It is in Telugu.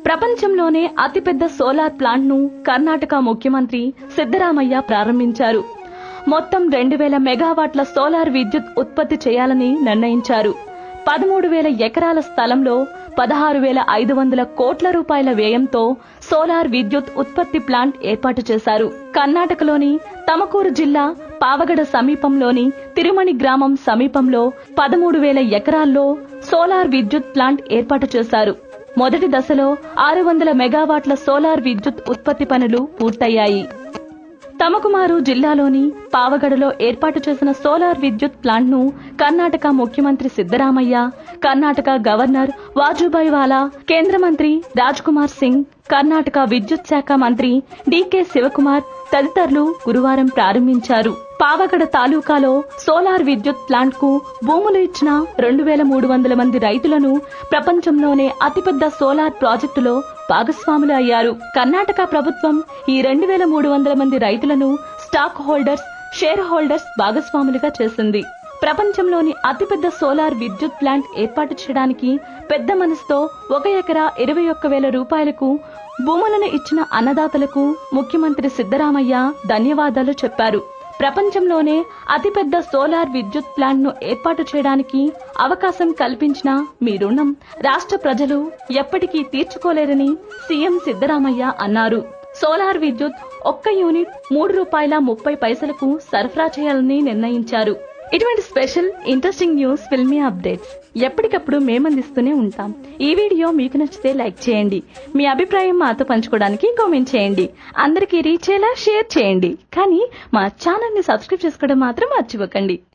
ప్రపంచంలోనే అతిపెద్ద సోలార్ ప్లాంట్ ను కర్ణాటక ముఖ్యమంత్రి సిద్దరామయ్య ప్రారంభించారు మొత్తం రెండు వేల మెగావాట్ల సోలార్ విద్యుత్ ఉత్పత్తి చేయాలని నిర్ణయించారు పదమూడు వేల ఎకరాల స్థలంలో పదహారు వేల ఐదు వందల కోట్ల రూపాయల వ్యయంతో సోలార్ విద్యుత్ ఉత్పత్తి ప్లాంట్ ఏర్పాటు చేశారు కర్ణాటకలోని తమకూరు జిల్లా పావగడ సమీపంలోని తిరుమణి గ్రామం సమీపంలో పదమూడు వేల ఎకరాల్లో సోలార్ విద్యుత్ ప్లాంట్ ఏర్పాటు చేశారు మొదటి దశలో ఆరు వందల మెగావాట్ల సోలార్ విద్యుత్ ఉత్పత్తి పనులు పూర్తయ్యాయి తమకుమారు జిల్లాలోని పావగడలో ఏర్పాటు చేసిన సోలార్ విద్యుత్ ప్లాంట్ ను కర్ణాటక ముఖ్యమంత్రి సిద్దరామయ్య కర్ణాటక గవర్నర్ వాజుభాయ్ వాలా కేంద్ర మంత్రి రాజ్ కుమార్ సింగ్ కర్ణాటక విద్యుత్ శాఖ మంత్రి డీకే శివకుమార్ తదితరులు గురువారం ప్రారంభించారు పావగడ తాలూకాలో సోలార్ విద్యుత్ ప్లాంట్ కు భూములు ఇచ్చిన రెండు వేల మూడు వందల మంది రైతులను ప్రపంచంలోనే అతిపెద్ద సోలార్ ప్రాజెక్టులో భాగస్వాములు అయ్యారు కర్ణాటక ప్రభుత్వం ఈ రెండు వేల మూడు వందల మంది రైతులను స్టాక్ హోల్డర్స్ షేర్ హోల్డర్స్ భాగస్వాములుగా చేసింది ప్రపంచంలోని అతిపెద్ద సోలార్ విద్యుత్ ప్లాంట్ ఏర్పాటు చేయడానికి పెద్ద మనసుతో ఒక ఎకరా ఇరవై ఒక్క వేల రూపాయలకు భూములను ఇచ్చిన అన్నదాతలకు ముఖ్యమంత్రి సిద్దరామయ్య ధన్యవాదాలు చెప్పారు ప్రపంచంలోనే అతిపెద్ద సోలార్ విద్యుత్ ప్లాంట్ ను ఏర్పాటు చేయడానికి అవకాశం కల్పించిన మీ రుణం రాష్ట్ర ప్రజలు ఎప్పటికీ తీర్చుకోలేరని సీఎం సిద్దరామయ్య అన్నారు సోలార్ విద్యుత్ ఒక్క యూనిట్ మూడు రూపాయల ముప్పై పైసలకు సరఫరా చేయాలని నిర్ణయించారు ఇటువంటి special interesting news filmy updates ఎప్పటికప్పుడు మేమందిస్తూనే ఉంటాం ఈ వీడియో మీకు నచ్చితే లైక్ చేయండి మీ అభిప్రాయం మాతో పంచుకోవడానికి కామెంట్ చేయండి అందరికీ రీచ్ అయ్యేలా షేర్ చేయండి కానీ మా ఛానల్ ని సబ్స్క్రైబ్ చేసుకోవడం మాత్రం మర్చిపోకండి